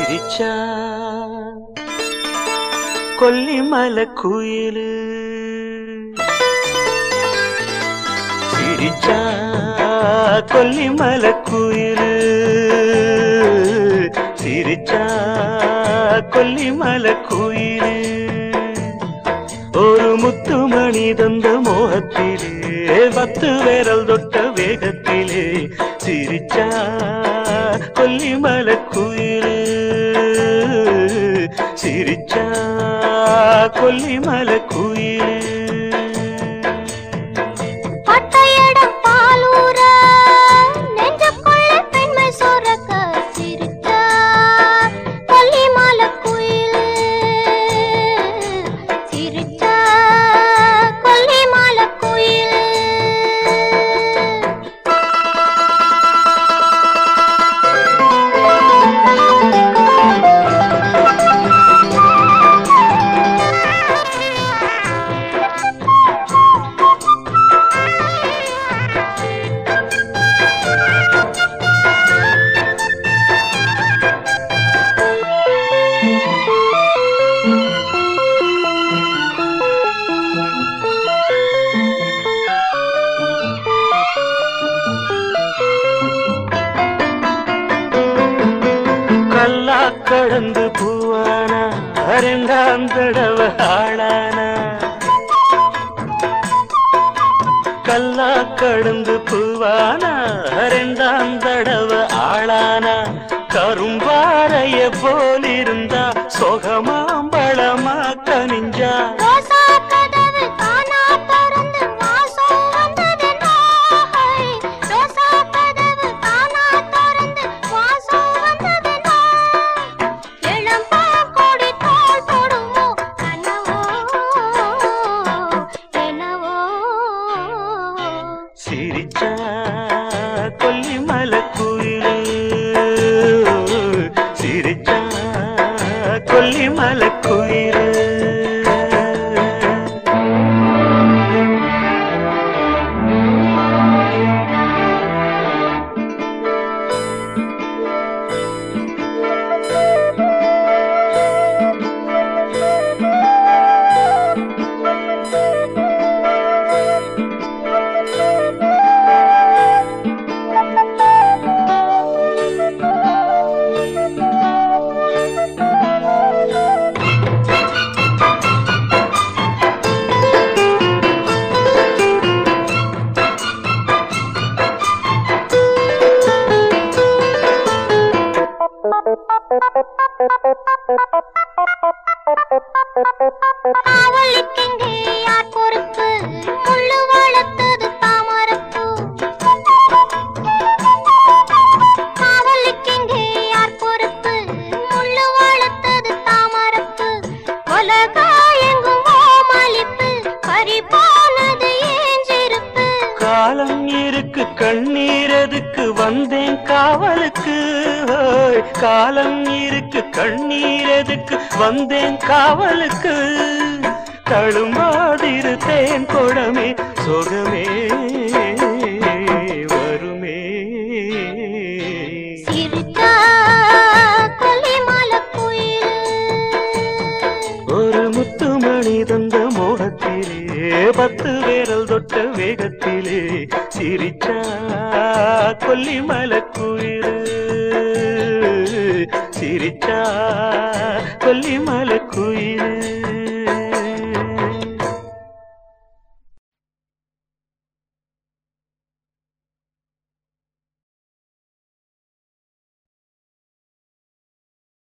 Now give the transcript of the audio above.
சிரிச்சா கொல்லிமலை குயிலு சிரிச்சா கொல்லிமலை குயிலு சிரிச்சா கொல்லிமலை குயிலு ஒரு முத்துமணி தந்த மோகத்திலே பத்து விரல் தொட்ட வேகத்திலே சிரிச்சா கொல்லிமலை குயிலு சிரிச்சா கொல்லிமலை குயிலு பட்டையடம் பாலூர நெஞ்சுக்குள்ள பெண்மை சொரக்க சிரிச்சா கொல்லிமலை குயில் சிரிச்சா கொல்லிமலை குயில் கல்லா கடந்து பூவானா ரெண்டாம் தடவை ஆளானா கல்லா கடந்து பூவானா ரெண்டாம் தடவை ஆளானா கரும்பாறைய போலிருந்தா சொகமாம்பழமா கனிஞ்சா ரோசா கதவு தானா திறந்து வாசம் வந்தது நாய் ரோசா கதவு தானா திறந்து வாசம் வந்தது நாய் இளம்பா கொடி தோள் தொடுமோ கனவோ என்னவோ சிரிச்சா கொல்லிமலை குயிலு சிரிச்சா கொல்லிமலை குயிலு காவலுக்கெங்கே யார் பொறுப்பு முள்ளு வளர்த்தது தாமரப்பு காவலுக்கெங்கே யார் பொறுப்பு முள்ளு வளர்த்தது தாமரப்பு உலகா எங்கும் ஓமளிப்பு பறிபோனது ஏஞ்சிருப்பு காலம் இருக்கு கண்ணீர் எதுக்கு வந்தேன் காவலுக்கு ஓய், காலம் இருக்கு கண்ணீர் எதுக்கு வந்தேன் காவலுக்கு தழும்பாதிரு தேன் குடமே சொகமே வருமே சிரித்தா கொல்லிமலை குயில் ஒரு முத்துமணி தந்த மோகத்திலே பத்து விரல் தொட்ட வேகத்திலே சிரிச்சா கொல்லிமலை குயிலு சிரிச்சா கொல்லிமலை குயிலு